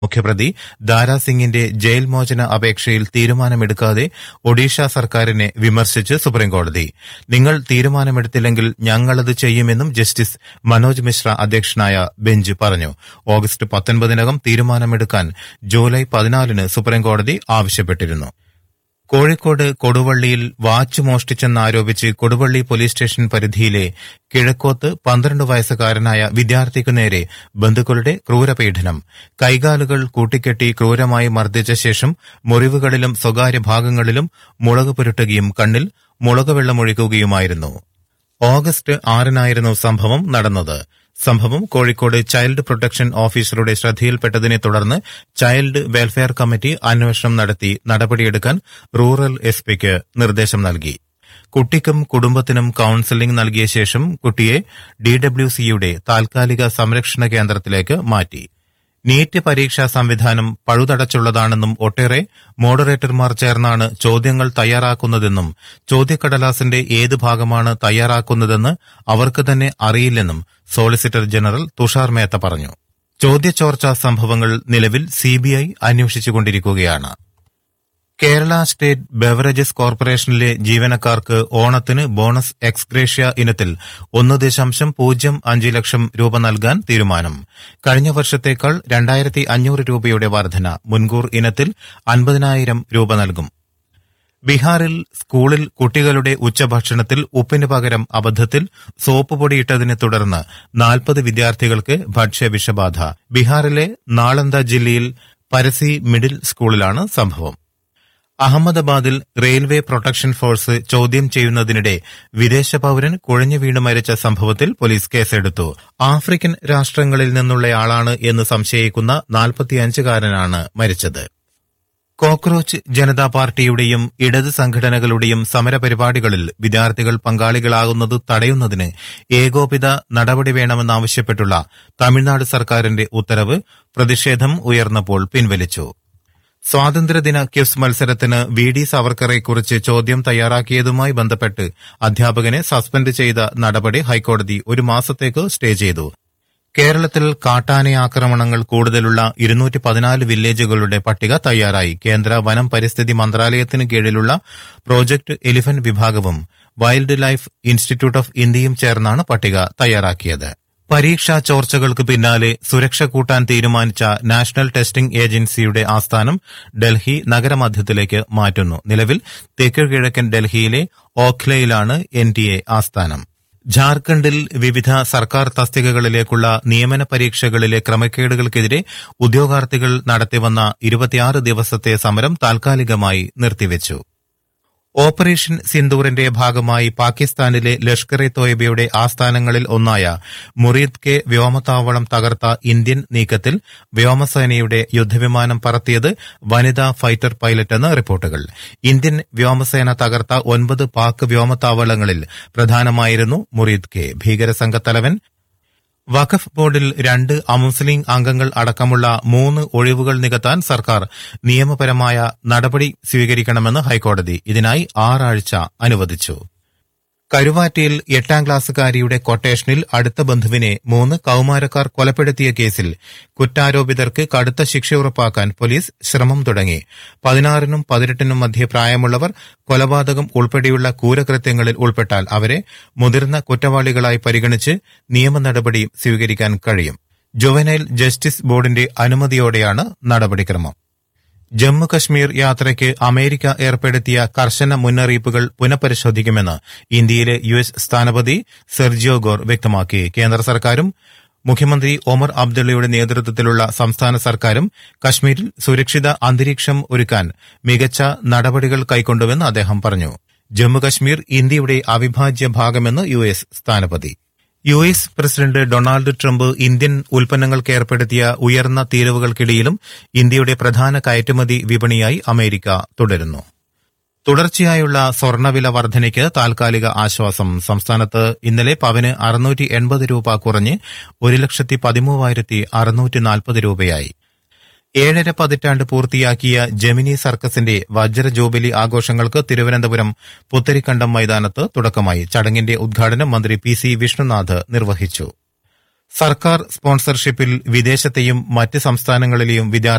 മുഖ്യപ്രതി ദാരാ സിംഗിന്റെ ജയിൽ മോചന അപേക്ഷയിൽ തീരുമാനമെടുക്കാതെ ഒഡീഷ സർക്കാരിനെ വിമർശിച്ച് സുപ്രീംകോടതി നിങ്ങൾ തീരുമാനമെടുത്തില്ലെങ്കിൽ ഞങ്ങളത് ചെയ്യുമെന്നും ജസ്റ്റിസ് മനോജ് മിശ്ര അധ്യക്ഷനായ ബെഞ്ച് പറഞ്ഞു ഓഗസ്റ്റ് പത്തൊൻപതിനകം തീരുമാനമെടുക്കാൻ ജൂലൈ പതിനാലിന് സുപ്രീംകോടതി ആവശ്യപ്പെട്ടിരുന്നു കോഴിക്കോട് കൊടുവള്ളിയിൽ വാച്ച് മോഷ്ടിച്ചെന്നാരോപിച്ച് കൊടുവള്ളി പോലീസ് സ്റ്റേഷൻ പരിധിയിലെ കിഴക്കോത്ത് പന്ത്രണ്ട് വയസ്സുകാരനായ വിദ്യാർത്ഥിക്കു നേരെ ബന്ധുക്കളുടെ ക്രൂരപീഡനം കൈകാലുകൾ കൂട്ടിക്കെട്ടി ക്രൂരമായി മർദ്ദിച്ച ശേഷം മുറിവുകളിലും സ്വകാര്യ ഭാഗങ്ങളിലും മുളക് പുരട്ടുകയും കണ്ണിൽ മുളക് വെള്ളമൊഴിക്കുകയുമായിരുന്നു ഓഗസ്റ്റ് ആറിനായിരുന്നു സംഭവം നടന്നത് സംഭവം കോഴിക്കോട് ചൈൽഡ് പ്രൊട്ടക്ഷൻ ഓഫീസറുടെ ശ്രദ്ധയിൽപ്പെട്ടതിനെ തുടർന്ന് ചൈൽഡ് വെൽഫെയർ കമ്മിറ്റി അന്വേഷണം നടത്തി നടപടിയെടുക്കാൻ റൂറൽ എസ് പിക്ക് നിർദ്ദേശം നൽകി കുട്ടിക്കും കുടുംബത്തിനും കൌൺസിലിംഗ് നൽകിയ ശേഷം കുട്ടിയെ ഡിഡബ്ല്യുസിയുടെ താൽക്കാലിക സംരക്ഷണ കേന്ദ്രത്തിലേക്ക് മാറ്റി നീറ്റ് പരീക്ഷാ സംവിധാനം പഴുതടച്ചുള്ളതാണെന്നും ഒട്ടേറെ മോഡറേറ്റർമാർ ചേർന്നാണ് ചോദ്യങ്ങൾ തയ്യാറാക്കുന്നതെന്നും ചോദ്യക്കടലാസിന്റെ ഏത് ഭാഗമാണ് തയ്യാറാക്കുന്നതെന്ന് അവർക്ക് തന്നെ അറിയില്ലെന്നും സോളിസിറ്റർ ജനറൽ തുഷാർ മേത്ത പറഞ്ഞു ചോദ്യചോർച്ചാ സംഭവങ്ങൾ നിലവിൽ സിബിഐ അന്വേഷിച്ചുകൊണ്ടിരിക്കുകയാണ് കേരള സ്റ്റേറ്റ് ബെവറേജസ് കോർപ്പറേഷനിലെ ജീവനക്കാർക്ക് ഓണത്തിന് ബോണസ് എക്സ്ഗ്രേഷ്യ ഇനത്തിൽ ഒന്ന് ദശാംശം പൂജ്യം അഞ്ച് ലക്ഷം രൂപ നൽകാൻ തീരുമാനം കഴിഞ്ഞ വർഷത്തേക്കാൾ രണ്ടായിരത്തി അഞ്ഞൂറ് രൂപയുടെ വർധന മുൻകൂർ ഇനത്തിൽ അൻപതിനായിരം രൂപ നൽകും ബീഹാറിൽ സ്കൂളിൽ കുട്ടികളുടെ ഉച്ചഭക്ഷണത്തിൽ ഉപ്പിന് പകരം അബദ്ധത്തിൽ സോപ്പ് പൊടിയിട്ടതിനെ തുടർന്ന് നാൽപ്പത് വിദ്യാർത്ഥികൾക്ക് ഭക്ഷ്യവിഷബാധ ബീഹാറിലെ നാളന്ദ ജില്ലയിൽ പരസി മിഡിൽ സ്കൂളിലാണ് സംഭവം അഹമ്മദാബാദിൽ റെയിൽവേ പ്രൊട്ടക്ഷൻ ഫോഴ്സ് ചോദ്യം ചെയ്യുന്നതിനിടെ വിദേശ പൌരൻ കുഴഞ്ഞു വീണ് മരിച്ച സംഭവത്തിൽ പോലീസ് കേസെടുത്തു ആഫ്രിക്കൻ രാഷ്ട്രങ്ങളിൽ നിന്നുള്ളയാളാണ് എന്ന് സംശയിക്കുന്ന നാൽപ്പത്തിയഞ്ചുകാരനാണ് മരിച്ചത് കോക്രോച്ച് ജനതാ പാർട്ടിയുടെയും ഇടത് സംഘടനകളുടെയും സമരപരിപാടികളിൽ വിദ്യാർത്ഥികൾ പങ്കാളികളാകുന്നത് തടയുന്നതിന് ഏകോപിത നടപടി വേണമെന്നാവശ്യപ്പെട്ടുള്ള തമിഴ്നാട് സർക്കാരിന്റെ ഉത്തരവ് പ്രതിഷേധം ഉയർന്നപ്പോൾ പിൻവലിച്ചു സ്വാതന്ത്ര്യദിന ക്വിസ് മത്സരത്തിന് വി ഡി സവർക്കറെക്കുറിച്ച് ചോദ്യം തയ്യാറാക്കിയതുമായി ബന്ധപ്പെട്ട് അധ്യാപകനെ സസ്പെൻഡ് ചെയ്ത നടപടി ഹൈക്കോടതി ഒരു മാസത്തേക്ക് സ്റ്റേ ചെയ്തു കേരളത്തിൽ കാട്ടാന ആക്രമണങ്ങൾ കൂടുതലുള്ള ഇരുന്നൂറ്റി പതിനാല് വില്ലേജുകളുടെ പട്ടിക തയ്യാറായി കേന്ദ്ര വനം പരിസ്ഥിതി മന്ത്രാലയത്തിന് കീഴിലുള്ള പ്രോജക്ട് എലിഫന്റ് വിഭാഗവും വൈൽഡ് ലൈഫ് ഇൻസ്റ്റിറ്റ്യൂട്ട് ഓഫ് ഇന്ത്യയും ചേർന്നാണ് പട്ടിക തയ്യാറാക്കിയത് പരീക്ഷാ ചോർച്ചകൾക്ക് പിന്നാലെ സുരക്ഷ കൂട്ടാൻ തീരുമാനിച്ച നാഷണൽ ടെസ്റ്റിംഗ് ഏജൻസിയുടെ ആസ്ഥാനം ഡൽഹി നഗരമധ്യത്തിലേക്ക് മാറ്റുന്നു നിലവിൽ തെക്ക് കിഴക്കൻ ഡൽഹിയിലെ ഓഖ്ലയിലാണ് എൻ ആസ്ഥാനം ജാർഖണ്ഡിൽ വിവിധ സർക്കാർ തസ്തികകളിലേക്കുള്ള നിയമന പരീക്ഷകളിലെ ക്രമക്കേടുകൾക്കെതിരെ ഉദ്യോഗാർത്ഥികൾ നടത്തിവന്ന ഇരുപത്തിയാറ് ദിവസത്തെ സമരം താൽക്കാലികമായി നിർത്തിവച്ചു ഓപ്പറേഷൻ സിന്ദൂറിന്റെ ഭാഗമായി പാകിസ്ഥാനിലെ ലഷ്കർ ഇ തോയ്ബയുടെ ആസ്ഥാനങ്ങളിൽ ഒന്നായ മുറീദ് കെ വ്യോമത്താവളം തകർത്ത ഇന്ത്യൻ നീക്കത്തിൽ വ്യോമസേനയുടെ യുദ്ധവിമാനം പറത്തിയത് വനിതാ ഫൈറ്റർ പൈലറ്റെന്ന് റിപ്പോർട്ടുകൾ ഇന്ത്യൻ വ്യോമസേന തകർത്ത ഒൻപത് പാക് വ്യോമത്താവളങ്ങളിൽ പ്രധാനമായിരുന്നു മുറീദ് കെ ഭീകരസംഘത്തലവൻ വഖഫ് ബോർഡിൽ രണ്ട് അമുസ്ലിം അംഗങ്ങൾ അടക്കമുള്ള മൂന്ന് ഒഴിവുകൾ നികത്താൻ സർക്കാർ നിയമപരമായ നടപടി സ്വീകരിക്കണമെന്ന് ഹൈക്കോടതി ഇതിനായി ആറാഴ്ച അനുവദിച്ചു കരുവാറ്റയിൽ എട്ടാം ക്ലാസ്സുകാരിയുടെ കൊട്ടേഷനിൽ അടുത്ത ബന്ധുവിനെ മൂന്ന് കൌമാരക്കാർ കൊലപ്പെടുത്തിയ കേസിൽ കുറ്റാരോപിതർക്ക് കടുത്ത ശിക്ഷ ഉറപ്പാക്കാൻ പോലീസ് ശ്രമം തുടങ്ങി പതിനാറിനും പതിനെട്ടിനും മധ്യേ പ്രായമുള്ളവർ കൊലപാതകം ഉൾപ്പെടെയുള്ള ക്രൂരകൃത്യങ്ങളിൽ ഉൾപ്പെട്ടാൽ അവരെ മുതിർന്ന കുറ്റവാളികളായി പരിഗണിച്ച് നിയമ നടപടി സ്വീകരിക്കാൻ കഴിയും ജുവനൈൽ ജസ്റ്റിസ് ബോർഡിന്റെ അനുമതിയോടെയാണ് നടപടിക്രമം ജമ്മു കശ്മീർ യാത്രയ്ക്ക് അമേരിക്ക ഏർപ്പെടുത്തിയ കർശന മുന്നറിയിപ്പുകൾ പുനഃപരിശോധിക്കുമെന്ന് ഇന്ത്യയിലെ യു എസ് സ്ഥാനപതി സെർജിയോ ഗോർ വ്യക്തമാക്കി കേന്ദ്ര സർക്കാരും മുഖ്യമന്ത്രി ഒമർ അബ്ദുള്ളയുടെ നേതൃത്വത്തിലുള്ള സംസ്ഥാന സർക്കാരും കശ്മീരിൽ സുരക്ഷിത അന്തരീക്ഷം ഒരുക്കാൻ മികച്ച നടപടികൾ കൈക്കൊണ്ടുവെന്ന് അദ്ദേഹം പറഞ്ഞു ജമ്മുകശ്മീർ ഇന്ത്യയുടെ അവിഭാജ്യ ഭാഗമെന്ന് യു എസ് സ്ഥാനപതി U S president Donald Trump Indian ഉൽപ്പന്നങ്ങൾക്ക് ഏർപ്പെടുത്തിയ ഉയർന്ന തീരുവകൾക്കിടയിലും ഇന്ത്യയുടെ പ്രധാന കയറ്റുമതി വിപണിയായി അമേരിക്ക തുടരുന്നു തുടർച്ചയായുള്ള സ്വർണ്ണവില വർധനയ്ക്ക് താൽക്കാലിക ആശ്വാസം സംസ്ഥാനത്ത് ഇന്നലെ പവന് അറുന്നൂറ്റി എൺപത് രൂപ കുറഞ്ഞ് ഒരു ലക്ഷത്തി പതിമൂവായിരത്തി അറുന്നൂറ്റി നാൽപ്പത് രൂപയായി ഏഴര പതിറ്റാണ്ട് പൂർത്തിയാക്കിയ ജെമിനി സർക്കസിന്റെ വജ്ര ജൂബിലി ആഘോഷങ്ങൾക്ക് തിരുവനന്തപുരം പുത്തരിക്കണ്ടം മൈതാനത്ത് തുടക്കമായി ചടങ്ങിന്റെ ഉദ്ഘാടനം മന്ത്രി പി സി വിഷ്ണുനാഥ് നിർവഹിച്ചു സർക്കാർ സ്പോൺസർഷിപ്പിൽ വിദേശത്തെയും മറ്റ് സംസ്ഥാനങ്ങളിലെയും വിദ്യാർത്ഥി